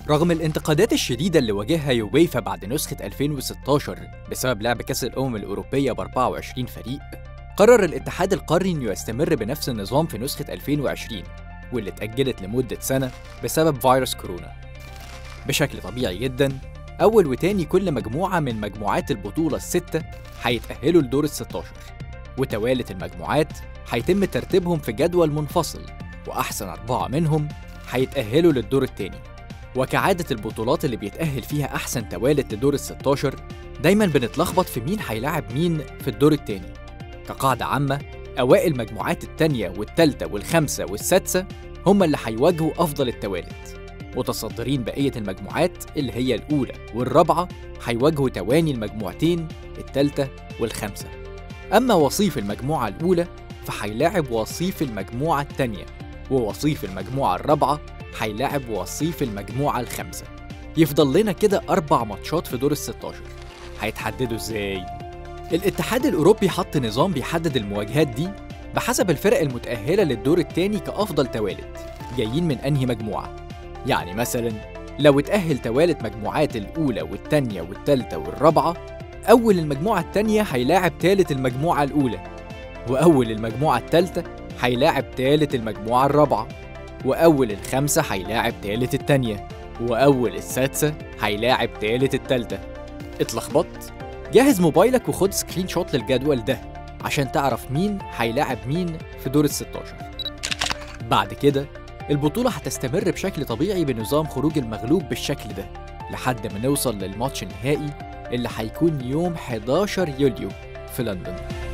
رغم الانتقادات الشديدة اللي واجهها يويفا بعد نسخة 2016 بسبب لعب كأس الأمم الأوروبية ب 24 فريق قرر الاتحاد القاري إنه يستمر بنفس النظام في نسخة 2020 واللي اتأجلت لمدة سنة بسبب فيروس كورونا بشكل طبيعي جدا أول وتاني كل مجموعة من مجموعات البطولة الستة هيتأهلوا لدور ال 16 وتوالت المجموعات هيتم ترتيبهم في جدول منفصل وأحسن أربعة منهم هيتأهلوا للدور التاني وكعادة البطولات اللي بيتأهل فيها أحسن توالت لدور ال 16 دايما بنتلخبط في مين هيلاعب مين في الدور التاني كقاعدة عامة أوائل المجموعات التانية والتالتة والخامسة والسادسة هم اللي هيواجهوا أفضل التوالت متصدرين بقية المجموعات اللي هي الأولى والرابعة هيواجهوا تواني المجموعتين التالتة والخامسة أما وصيف المجموعة الأولى فهيلاعب وصيف المجموعة التانية ووصيف المجموعة الرابعة هيلاعب وصيف المجموعة الخامسة يفضل لنا كده أربع ماتشات في دور ال 16 هيتحددوا إزاي؟ الاتحاد الأوروبي حط نظام بيحدد المواجهات دي بحسب الفرق المتأهلة للدور التاني كأفضل توالت جايين من أنهي مجموعة يعني مثلا لو اتأهل توالت مجموعات الأولى والتانية والتالتة والرابعة أول المجموعة التانية هيلاعب تالت المجموعة الأولى وأول المجموعة التالتة هيلاعب تالت المجموعة الرابعة وأول الخمسة هيلاعب تالت التانية وأول السادسة هيلاعب تالت التالتة اتلخبطت؟ جهز موبايلك وخد سكرين شوت للجدول ده عشان تعرف مين هيلاعب مين في دور ال 16 بعد كده البطولة هتستمر بشكل طبيعي بنظام خروج المغلوب بالشكل ده لحد ما نوصل للماتش النهائي اللي هيكون يوم 11 يوليو في لندن